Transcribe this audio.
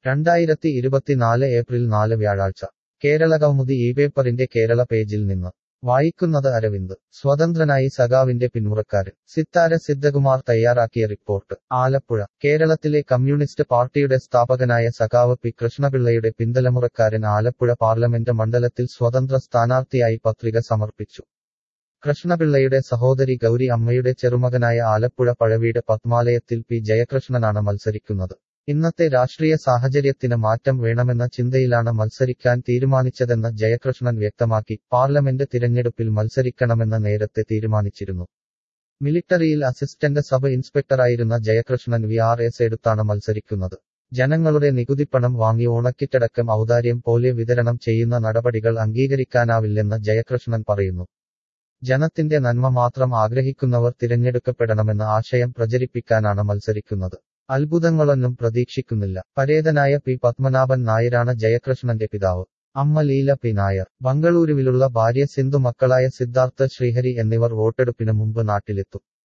രണ്ടായിരത്തി ഇരുപത്തിനാല് ഏപ്രിൽ നാല് വ്യാഴാഴ്ച കേരളകൗമുദി ഈ പേപ്പറിന്റെ കേരള പേജിൽ നിന്ന് വായിക്കുന്നത് അരവിന്ദ് സ്വതന്ത്രനായി സഖാവിന്റെ പിന്മുറക്കാരൻ സിത്താര സിദ്ധകുമാർ തയ്യാറാക്കിയ റിപ്പോർട്ട് ആലപ്പുഴ കേരളത്തിലെ കമ്മ്യൂണിസ്റ്റ് പാർട്ടിയുടെ സ്ഥാപകനായ സഖാവ് പി കൃഷ്ണപിള്ളയുടെ പിന്തലമുറക്കാരൻ ആലപ്പുഴ പാർലമെന്റ് മണ്ഡലത്തിൽ സ്വതന്ത്ര സ്ഥാനാർത്ഥിയായി പത്രിക സമർപ്പിച്ചു കൃഷ്ണപിള്ളയുടെ സഹോദരി ഗൗരി അമ്മയുടെ ചെറുമകനായ ആലപ്പുഴ പഴവീട് പത്മാലയത്തിൽ പി ജയകൃഷ്ണനാണ് മത്സരിക്കുന്നത് ഇന്നത്തെ രാഷ്ട്രീയ സാഹചര്യത്തിന് മാറ്റം വേണമെന്ന ചിന്തയിലാണ് മത്സരിക്കാൻ തീരുമാനിച്ചതെന്ന് ജയകൃഷ്ണൻ വ്യക്തമാക്കി പാർലമെന്റ് തിരഞ്ഞെടുപ്പിൽ മത്സരിക്കണമെന്ന് നേരത്തെ തീരുമാനിച്ചിരുന്നു മിലിട്ടറിയിൽ അസിസ്റ്റന്റ് സബ് ഇൻസ്പെക്ടറായിരുന്ന ജയകൃഷ്ണൻ വി ആർ എസ് എടുത്താണ് മത്സരിക്കുന്നത് ജനങ്ങളുടെ നികുതിപ്പണം വാങ്ങി ഓണക്കിറ്റടക്കം ഔദാര്യം പോലെ വിതരണം ചെയ്യുന്ന നടപടികൾ അംഗീകരിക്കാനാവില്ലെന്ന് ജയകൃഷ്ണൻ പറയുന്നു ജനത്തിന്റെ നന്മ മാത്രം ആഗ്രഹിക്കുന്നവർ തിരഞ്ഞെടുക്കപ്പെടണമെന്ന ആശയം പ്രചരിപ്പിക്കാനാണ് മത്സരിക്കുന്നത് അത്ഭുതങ്ങളൊന്നും പ്രതീക്ഷിക്കുന്നില്ല പരേതനായ പി പത്മനാഭൻ നായരാണ് ജയകൃഷ്ണന്റെ പിതാവ് അമ്മ ലീല പി നായർ ബംഗളൂരുവിലുള്ള ഭാര്യ സിന്ധു മക്കളായ സിദ്ധാർത്ഥ ശ്രീഹരി എന്നിവർ വോട്ടെടുപ്പിന് മുമ്പ് നാട്ടിലെത്തും